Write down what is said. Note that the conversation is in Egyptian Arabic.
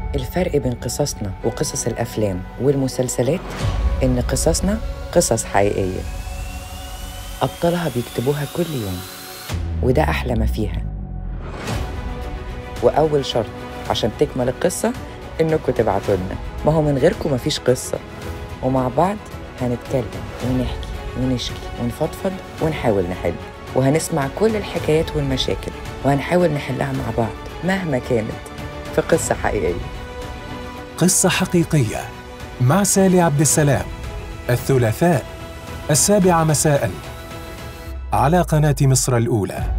الفرق بين قصصنا وقصص الأفلام والمسلسلات إن قصصنا قصص حقيقية أبطالها بيكتبوها كل يوم وده أحلى ما فيها وأول شرط عشان تكمل القصة إنكم تبعتوا لنا ما هو من غيركم مفيش قصة ومع بعض هنتكلم ونحكي ونشكي ونفضفض ونحاول نحل وهنسمع كل الحكايات والمشاكل وهنحاول نحلها مع بعض مهما كانت في قصة حقيقية قصة حقيقية مع سالي عبد السلام الثلاثاء السابعة مساء على قناة مصر الأولى